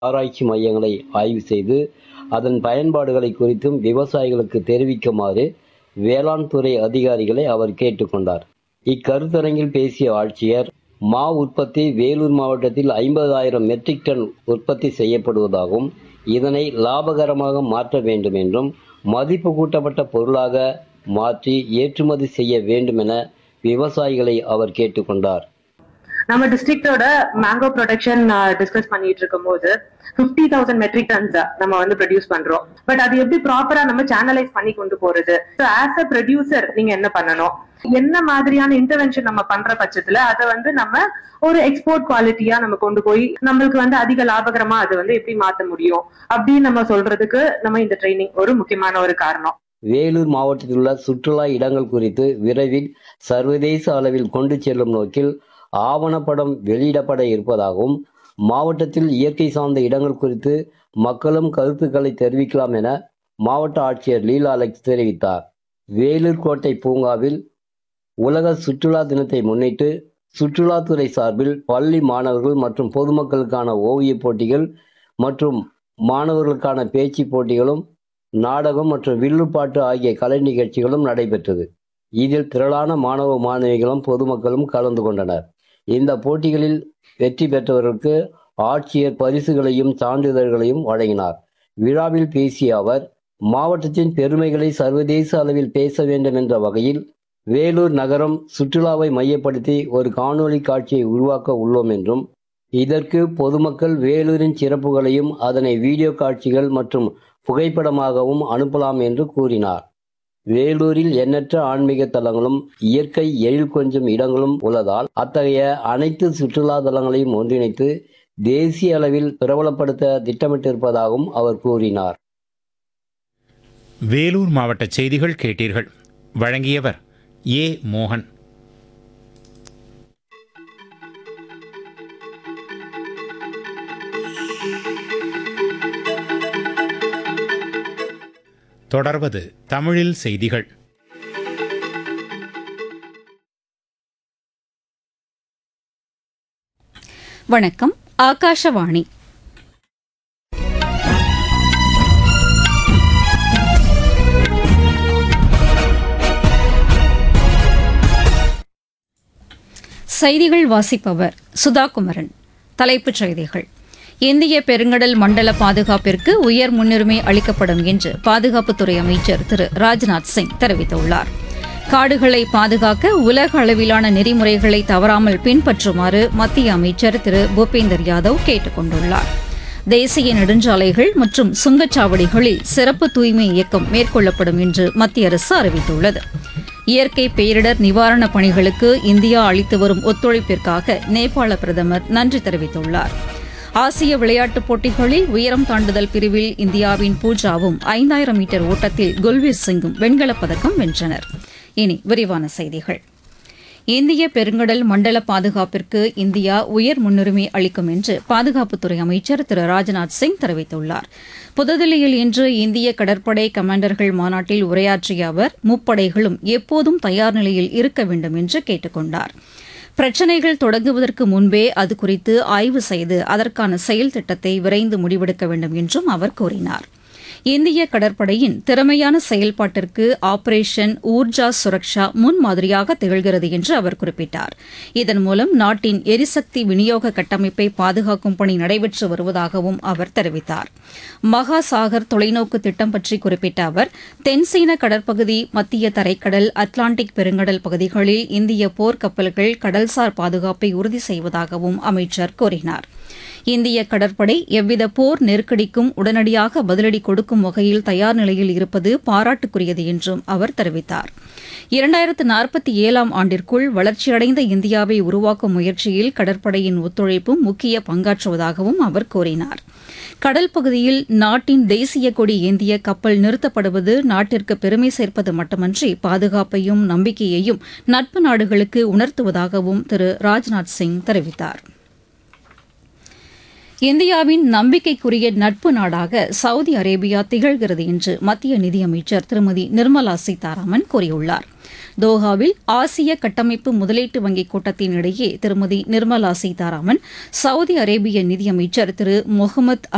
ஆராய்ச்சி மையங்களை ஆய்வு செய்து அதன் பயன்பாடுகளை குறித்தும் விவசாயிகளுக்கு தெரிவிக்குமாறு வேளாண் துறை அதிகாரிகளை அவர் கேட்டுக்கொண்டார் இக்கருத்தரங்கில் பேசிய ஆட்சியர் மா உற்பத்தி வேலூர் மாவட்டத்தில் ஐம்பதாயிரம் மெட்ரிக் டன் உற்பத்தி செய்யப்படுவதாகவும் இதனை லாபகரமாக மாற்ற வேண்டும் என்றும் மதிப்பு கூட்டப்பட்ட பொருளாக மாற்றி ஏற்றுமதி செய்ய வேண்டும் என விவசாயிகளை அவர் கேட்டுக்கொண்டார் நம்ம டிஸ்ட்ரிக்டோட மேங்கோ ப்ரொடக்ஷன் டிஸ்கஸ் பண்ணிட்டு இருக்கும்போது பிப்டி தௌசண்ட் மெட்ரிக் டன்ஸ் நம்ம வந்து ப்ரொடியூஸ் பண்றோம் பட் அது எப்படி ப்ராப்பரா நம்ம சேனலைஸ் பண்ணி கொண்டு போறது ஆஸ் அ ப்ரொடியூசர் நீங்க என்ன பண்ணணும் என்ன மாதிரியான இன்டர்வென்ஷன் நம்ம பண்ற பட்சத்துல அதை வந்து நம்ம ஒரு எக்ஸ்போர்ட் குவாலிட்டியா நம்ம கொண்டு போய் நம்மளுக்கு வந்து அதிக லாபகரமா அதை வந்து எப்படி மாத்த முடியும் அப்படின்னு நம்ம சொல்றதுக்கு நம்ம இந்த ட்ரைனிங் ஒரு முக்கியமான ஒரு காரணம் வேலூர் மாவட்டத்தில் உள்ள சுற்றுலா இடங்கள் குறித்து விரைவில் சர்வதேச அளவில் கொண்டு செல்லும் நோக்கில் ஆவணப்படம் வெளியிடப்பட இருப்பதாகவும் மாவட்டத்தில் இயற்கை சார்ந்த இடங்கள் குறித்து மக்களும் கருத்துக்களை தெரிவிக்கலாம் என மாவட்ட ஆட்சியர் லீலா அலெக்ஸ் தெரிவித்தார் வேலூர் கோட்டை பூங்காவில் உலக சுற்றுலா தினத்தை முன்னிட்டு சுற்றுலாத்துறை சார்பில் பள்ளி மாணவர்கள் மற்றும் பொதுமக்களுக்கான ஓவியப் போட்டிகள் மற்றும் மாணவர்களுக்கான பேச்சு போட்டிகளும் நாடகம் மற்றும் வில்லுப்பாட்டு ஆகிய கலை நிகழ்ச்சிகளும் நடைபெற்றது இதில் திரளான மாணவ மாணவிகளும் பொதுமக்களும் கலந்து கொண்டனர் இந்த போட்டிகளில் வெற்றி பெற்றவர்களுக்கு ஆட்சியர் பரிசுகளையும் சான்றிதழ்களையும் வழங்கினார் விழாவில் பேசிய அவர் மாவட்டத்தின் பெருமைகளை சர்வதேச அளவில் பேச வேண்டும் என்ற வகையில் வேலூர் நகரம் சுற்றுலாவை மையப்படுத்தி ஒரு காணொளி காட்சியை உருவாக்க உள்ளோம் என்றும் இதற்கு பொதுமக்கள் வேலூரின் சிறப்புகளையும் அதனை வீடியோ காட்சிகள் மற்றும் புகைப்படமாகவும் அனுப்பலாம் என்று கூறினார் வேலூரில் எண்ணற்ற ஆன்மீக தலங்களும் இயற்கை எழில் கொஞ்சம் இடங்களும் உள்ளதால் அத்தகைய அனைத்து சுற்றுலா தலங்களையும் ஒன்றிணைத்து தேசிய அளவில் பிரபலப்படுத்த திட்டமிட்டிருப்பதாகவும் அவர் கூறினார் வேலூர் மாவட்ட செய்திகள் கேட்டீர்கள் வழங்கியவர் ஏ மோகன் தொடர்வது தமிழில் செய்திகள் வணக்கம் ஆகாஷவாணி செய்திகள் வாசிப்பவர் சுதா குமரன் தலைப்புச் செய்திகள் இந்திய பெருங்கடல் மண்டல பாதுகாப்பிற்கு உயர் முன்னுரிமை அளிக்கப்படும் என்று பாதுகாப்புத்துறை அமைச்சர் திரு ராஜ்நாத் சிங் தெரிவித்துள்ளார் காடுகளை பாதுகாக்க உலக அளவிலான நெறிமுறைகளை தவறாமல் பின்பற்றுமாறு மத்திய அமைச்சர் திரு பூபேந்தர் யாதவ் கேட்டுக் கொண்டுள்ளார் தேசிய நெடுஞ்சாலைகள் மற்றும் சுங்கச்சாவடிகளில் சிறப்பு தூய்மை இயக்கம் மேற்கொள்ளப்படும் என்று மத்திய அரசு அறிவித்துள்ளது இயற்கை பேரிடர் நிவாரணப் பணிகளுக்கு இந்தியா அளித்து வரும் ஒத்துழைப்பிற்காக நேபாள பிரதமர் நன்றி தெரிவித்துள்ளார் ஆசிய விளையாட்டுப் போட்டிகளில் உயரம் தாண்டுதல் பிரிவில் இந்தியாவின் பூஜாவும் ஐந்தாயிரம் மீட்டர் ஓட்டத்தில் குல்வீர் சிங்கும் வெண்கலப் பதக்கம் வென்றனர் இனி விரிவான செய்திகள் இந்திய பெருங்கடல் மண்டல பாதுகாப்பிற்கு இந்தியா உயர் முன்னுரிமை அளிக்கும் என்று பாதுகாப்புத்துறை அமைச்சர் திரு ராஜ்நாத் சிங் தெரிவித்துள்ளார் புதுதில்லியில் இன்று இந்திய கடற்படை கமாண்டர்கள் மாநாட்டில் உரையாற்றிய அவர் முப்படைகளும் எப்போதும் தயார் நிலையில் இருக்க வேண்டும் என்று கேட்டுக் கொண்டார் பிரச்சினைகள் தொடங்குவதற்கு முன்பே அது குறித்து ஆய்வு செய்து அதற்கான செயல் திட்டத்தை விரைந்து முடிவெடுக்க வேண்டும் என்றும் அவர் கூறினார் இந்திய கடற்படையின் திறமையான செயல்பாட்டிற்கு ஆபரேஷன் ஊர்ஜா சுரக்ஷா முன்மாதிரியாக திகழ்கிறது என்று அவர் குறிப்பிட்டார் இதன் மூலம் நாட்டின் எரிசக்தி விநியோக கட்டமைப்பை பாதுகாக்கும் பணி நடைபெற்று வருவதாகவும் அவர் தெரிவித்தார் மகாசாகர் தொலைநோக்கு திட்டம் பற்றி குறிப்பிட்ட அவர் தென்சீன கடற்பகுதி மத்திய தரைக்கடல் அட்லாண்டிக் பெருங்கடல் பகுதிகளில் இந்திய போர்க்கப்பல்கள் கடல்சார் பாதுகாப்பை உறுதி செய்வதாகவும் அமைச்சர் கூறினார் இந்திய கடற்படை எவ்வித போர் நெருக்கடிக்கும் உடனடியாக பதிலடி கொடுக்கும் வகையில் தயார் நிலையில் இருப்பது பாராட்டுக்குரியது என்றும் அவர் தெரிவித்தார் இரண்டாயிரத்து நாற்பத்தி ஏழாம் ஆண்டிற்குள் வளர்ச்சியடைந்த இந்தியாவை உருவாக்கும் முயற்சியில் கடற்படையின் ஒத்துழைப்பும் முக்கிய பங்காற்றுவதாகவும் அவர் கூறினார் கடல் பகுதியில் நாட்டின் தேசிய கொடி ஏந்திய கப்பல் நிறுத்தப்படுவது நாட்டிற்கு பெருமை சேர்ப்பது மட்டுமன்றி பாதுகாப்பையும் நம்பிக்கையையும் நட்பு நாடுகளுக்கு உணர்த்துவதாகவும் திரு ராஜ்நாத் சிங் தெரிவித்தார் இந்தியாவின் நம்பிக்கைக்குரிய நட்பு நாடாக சவுதி அரேபியா திகழ்கிறது என்று மத்திய நிதியமைச்சர் திருமதி நிர்மலா சீதாராமன் கூறியுள்ளார் தோஹாவில் ஆசிய கட்டமைப்பு முதலீட்டு வங்கி கூட்டத்தின் இடையே திருமதி நிர்மலா சீதாராமன் சவுதி அரேபிய நிதியமைச்சர் திரு முகமது